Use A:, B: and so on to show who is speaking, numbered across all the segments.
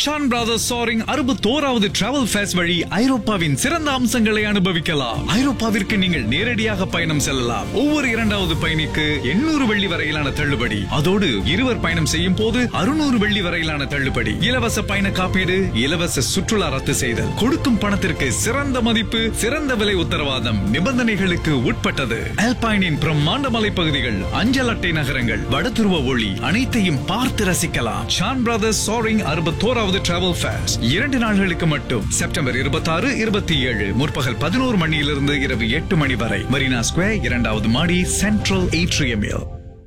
A: San Brothers சாரிங் அறுபத்தோராவது travel fair வழி ஐரோப்பாவின் சிறந்த அம்சங்களை அனுபவிக்கலாம் ஐரோப்பாவிற்கு நீங்கள் நேரடியாக பயணம் செல்லலாம் ஒவ்வொரு இரண்டாவது பயணிக்கு எண்ணூறு வெள்ளி வரையிலான தள்ளுபடி அதோடு இருவர் பயணம் செய்யும் போது அறுநூறு வெள்ளி வரையிலான தள்ளுபடி இலவச பயண காப்பீடு இலவச சுற்றுலா ரத்து செய்தல் கொடுக்கும் பணத்திற்கு சிறந்த மதிப்பு சிறந்த விலை உத்தரவாதம் நிபந்தனைகளுக்கு உட்பட்டது அல்பைனின் பிரம்மாண்ட மலைப்பகுதிகள் அஞ்சல் அட்டை நகரங்கள் வடதுருவ ஒளி அனைத்தையும் பார்த்து ரசிக்கலாம் சான் பிரதர்ஸ் சாரிங் அறுபத்தோராவது டிராவல் ஃபேஸ் இரண்டு நாள்களுக்கு மட்டும் செப்டம்பர் இருபத்தாறு இருபத்தி ஏழு முற்பகல் பதினோரு மணியிலிருந்து இரவு எட்டு மணி வரை மரீனா ஸ்கொயர் இரண்டாவது மாடி சென்ட்ரல் ஏட்ரியமில்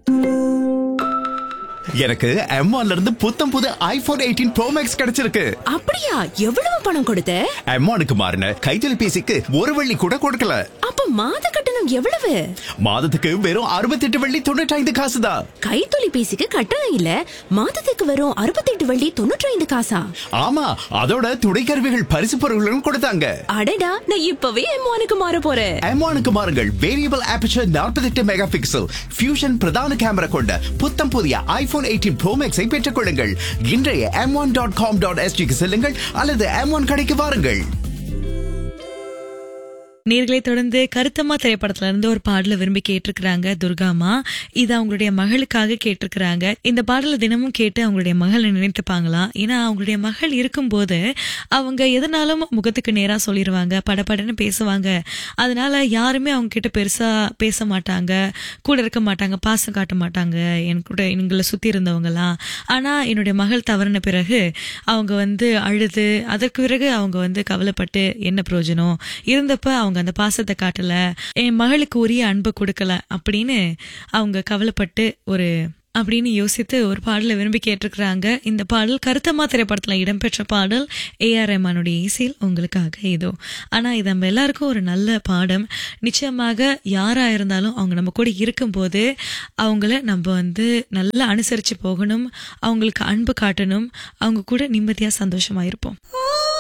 B: எனக்கு M1 ல இருந்து புத்தம் புது ஐபோன் எயிட்டீன் ப்ரோ மேக்ஸ் கிடைச்சிருக்கு
C: அப்படியா எவ்வளவு பணம் கொடுத்த
B: M1க்கு மாறின கைத்தொலைபேசிக்கு ஒரு வெள்ளி கூட கொடுக்கல
C: அப்ப மாத கட்டணம் எவ்வளவு
B: மாதத்துக்கு வெறும் 68 வெள்ளி தொண்ணூற்றி ஐந்து காசு தான்
C: கைத்தொலைபேசிக்கு கட்டணம் இல்ல மாதத்துக்கு வரும் அறுபத்தெட்டு வள்ளி தொண்ணூற்றி ஐந்து காசா
B: ஆமா அதோட துணைக்கருவிகள் பரிசு பொருள்களும் கொடுத்தாங்க
C: அடடா நான் இப்பவே எம்மானுக்கு மாற போறேன்
B: M1க்கு மாறுங்கள் variable aperture 48 megapixel fusion பிரதான கேமரா கொண்ட புத்தம் புதிய ஐபோன் எயிட்டீன் ப்ரோ மேக்ஸை பெற்றுக் கொள்ளுங்கள் இன்றைய M one dot com dot எஸ்டிக்கு செல்லுங்கள் அல்லது எம் ஒன் கடைக்கு வாருங்கள்
D: நேர்களை தொடர்ந்து கருத்தம்மா திரைப்படத்துல இருந்து ஒரு பாடல விரும்பி கேட்டிருக்கிறாங்க துர்காமா இது அவங்களுடைய மகளுக்காக கேட்டிருக்கிறாங்க இந்த பாடலை தினமும் கேட்டு அவங்களுடைய மகளை நினைத்துப்பாங்களாம் ஏன்னா அவங்களுடைய மகள் இருக்கும்போது அவங்க எதனாலும் முகத்துக்கு நேரா சொல்லிடுவாங்க படபடன்னு பேசுவாங்க அதனால யாருமே அவங்க கிட்ட பெருசா பேச மாட்டாங்க கூட இருக்க மாட்டாங்க பாசம் காட்ட மாட்டாங்க என் கூட எங்களை சுத்தி இருந்தவங்கலாம் ஆனா என்னுடைய மகள் தவறின பிறகு அவங்க வந்து அழுது அதற்கு பிறகு அவங்க வந்து கவலைப்பட்டு என்ன பிரயோஜனம் இருந்தப்ப அவங்க அந்த பாசத்தை காட்டல என் மகளுக்கு உரிய அன்பு கொடுக்கல அப்படின்னு அவங்க கவலைப்பட்டு ஒரு அப்படின்னு யோசித்து ஒரு பாடலை விரும்பி கேட்டிருக்கிறாங்க இந்த பாடல் கருத்தம்மா திரைப்படத்துல இடம்பெற்ற பாடல் ஏஆர் ரஹ்மானுடைய இசையில் உங்களுக்காக இதோ ஆனா இது நம்ம எல்லாருக்கும் ஒரு நல்ல பாடம் நிச்சயமாக யாரா இருந்தாலும் அவங்க நம்ம கூட இருக்கும்போது அவங்கள நம்ம வந்து நல்லா அனுசரிச்சு போகணும் அவங்களுக்கு அன்பு காட்டணும் அவங்க கூட நிம்மதியா சந்தோஷமா இருப்போம்